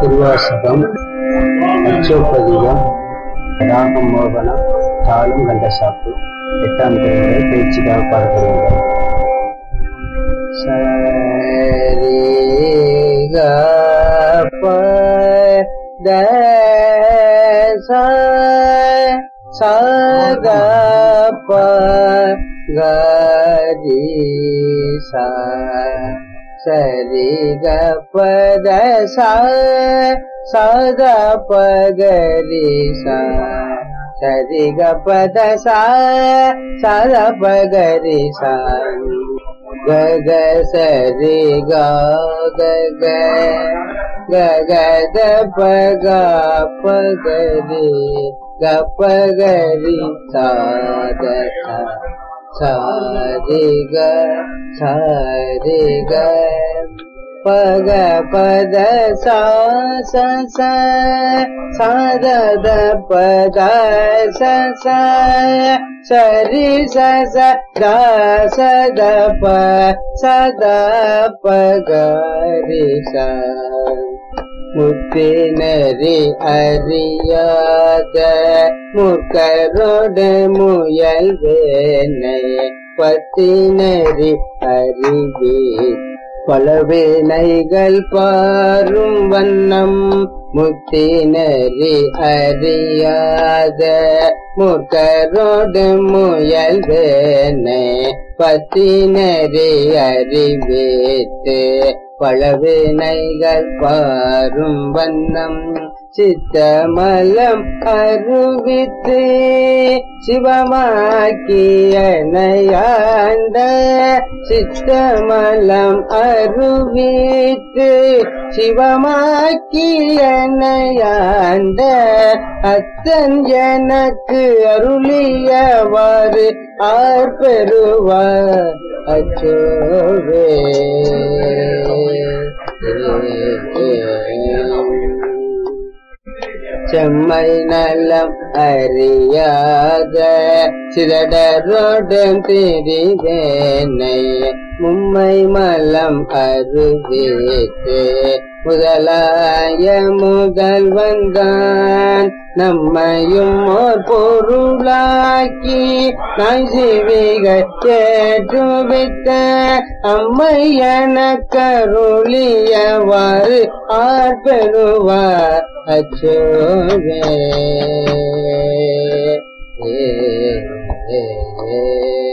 திருவாசகம் அச்சோப்பதிகம் ராகம் மோகனம் தாளம் கண்டசாப்பு எட்டாம் திருமுறை பேச்சுக்காக பாடப்படுகிறது சரி க ப த ச ச க ப க ரி ச சரி க ப த ச ச க ப க ரி ச சரி க ப த ச ச க ப க ரி ச க க சரி க க க க க த ப க ப க ரி க ப க ரி ச த ச ச ரி க ச ரி க ப க ப த ச ச ச ச த த ப த ச ச சரி ச ச த ச த ப ச த ப க ரி ச முத்தினரி அறியாத முக்கரோடு முயல் வேனை பத்தினரி அறிவே பலவேனைகள் பாரும் வண்ணம் முத்தினரி அறியாத முக்கரோடு முயல் வேனை பத்தினரி அறிவேத்து பழவினைகள் பாரும் வண்ணம் சித்தமலம் அருவித்து சிவமாக்கியனையாண்ட சித்தமலம் அருவித்து சிவமாக்கியனையாண்ட அத்தன் எனக்கு அருளியவாறு ஆர்பெறுவார் அச்சோவே செம்மை நலம் அறியாத சிதடரோடும் திரிவேனை மும்மை மலம் அருவேத்து முதலாய முதல் வந்தான் நம்மையும் ஓர் பொருளாக்கி நான் சிவிகள் ஏற்றுவித்த அம்மை என கருளியவாறு ஆர்பெறுவார் அச்சோவே ஏ ஏ ஏ